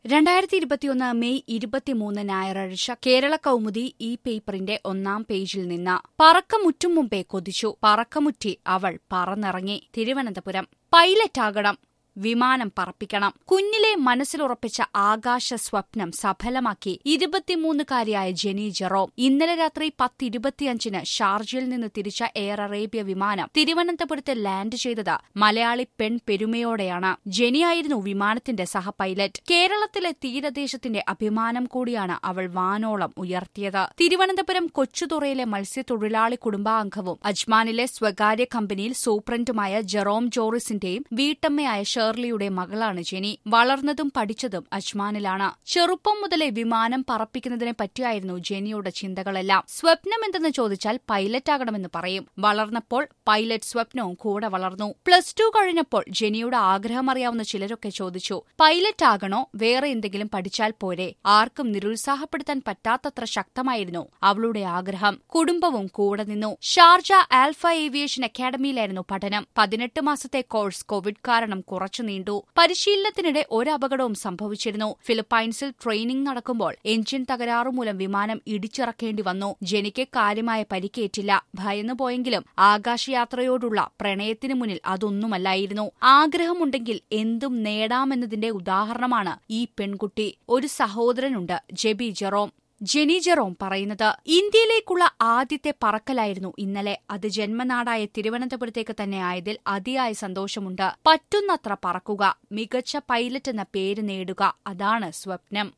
രണ്ടായിരത്തി ഇരുപത്തിയൊന്ന് മെയ് ഇരുപത്തിമൂന്ന് ഞായറാഴ്ച കേരള കൗമുദി ഈ പേപ്പറിന്റെ ഒന്നാം പേജിൽ നിന്ന് പറക്കമുറ്റും മുമ്പേ കൊതിച്ചു പറക്കമുറ്റി അവൾ പറന്നിറങ്ങി തിരുവനന്തപുരം പൈലറ്റാകണം വിമാനം പറപ്പിക്കണം കുഞ്ഞിലെ മനസ്സിലുറപ്പിച്ച ആകാശ സ്വപ്നം സഫലമാക്കി ഇരുപത്തിമൂന്നുകാരിയായ ജെനി ജെറോം ഇന്നലെ രാത്രി പത്തിരുപത്തിയഞ്ചിന് ഷാർജയിൽ നിന്ന് തിരിച്ച എയർ അറേബ്യ വിമാനം തിരുവനന്തപുരത്ത് ലാൻഡ് ചെയ്തത് മലയാളി പെൺ പെരുമയോടെയാണ് ജെനിയായിരുന്നു വിമാനത്തിന്റെ സഹ പൈലറ്റ് കേരളത്തിലെ തീരദേശത്തിന്റെ അഭിമാനം കൂടിയാണ് അവൾ വാനോളം ഉയർത്തിയത് തിരുവനന്തപുരം കൊച്ചുതുറയിലെ മത്സ്യത്തൊഴിലാളി കുടുംബാംഗവും അജ്മാനിലെ സ്വകാര്യ കമ്പനിയിൽ സൂപ്രണ്ടുമായ ജെറോം ജോറിസിന്റെയും വീട്ടമ്മയായ ഷേർലിയുടെ മകളാണ് ജെനി വളർന്നതും പഠിച്ചതും അജ്മാനിലാണ് ചെറുപ്പം മുതലേ വിമാനം പറപ്പിക്കുന്നതിനെ പറ്റിയായിരുന്നു ജെനിയുടെ ചിന്തകളെല്ലാം സ്വപ്നം എന്തെന്ന് ചോദിച്ചാൽ പൈലറ്റാകണമെന്ന് പറയും വളർന്നപ്പോൾ പൈലറ്റ് സ്വപ്നവും കൂടെ വളർന്നു പ്ലസ് ടു കഴിഞ്ഞപ്പോൾ ജെനിയുടെ ആഗ്രഹം അറിയാവുന്ന ചിലരൊക്കെ ചോദിച്ചു പൈലറ്റ് ആകണോ വേറെ എന്തെങ്കിലും പഠിച്ചാൽ പോരെ ആർക്കും നിരുത്സാഹപ്പെടുത്താൻ പറ്റാത്തത്ര ശക്തമായിരുന്നു അവളുടെ ആഗ്രഹം കുടുംബവും കൂടെ നിന്നു ഷാർജ ആൽഫ ഏവിയേഷൻ അക്കാദമിയിലായിരുന്നു പഠനം പതിനെട്ട് മാസത്തെ കോഴ്സ് കോവിഡ് കാരണം കുറച്ചു നീണ്ടു പരിശീലനത്തിനിടെ ഒരു അപകടവും സംഭവിച്ചിരുന്നു ഫിലിപ്പൈൻസിൽ ട്രെയിനിംഗ് നടക്കുമ്പോൾ എഞ്ചിൻ തകരാറുമൂലം വിമാനം ഇടിച്ചിറക്കേണ്ടി വന്നു ജനിക്ക് കാര്യമായ പരിക്കേറ്റില്ല ഭയന്നുപോയെങ്കിലും ആകാശയാത്രയോടുള്ള പ്രണയത്തിനു മുന്നിൽ അതൊന്നുമല്ലായിരുന്നു ആഗ്രഹമുണ്ടെങ്കിൽ എന്തും നേടാമെന്നതിന്റെ ഉദാഹരണമാണ് ഈ പെൺകുട്ടി ഒരു സഹോദരനുണ്ട് ജെബി ജെറോം ജെനി ജെറോം പറയുന്നത് ഇന്ത്യയിലേക്കുള്ള ആദ്യത്തെ പറക്കലായിരുന്നു ഇന്നലെ അത് ജന്മനാടായ തിരുവനന്തപുരത്തേക്ക് തന്നെ ആയതിൽ അതിയായ സന്തോഷമുണ്ട് പറ്റുന്നത്ര പറക്കുക മികച്ച പൈലറ്റ് എന്ന പേര് നേടുക അതാണ് സ്വപ്നം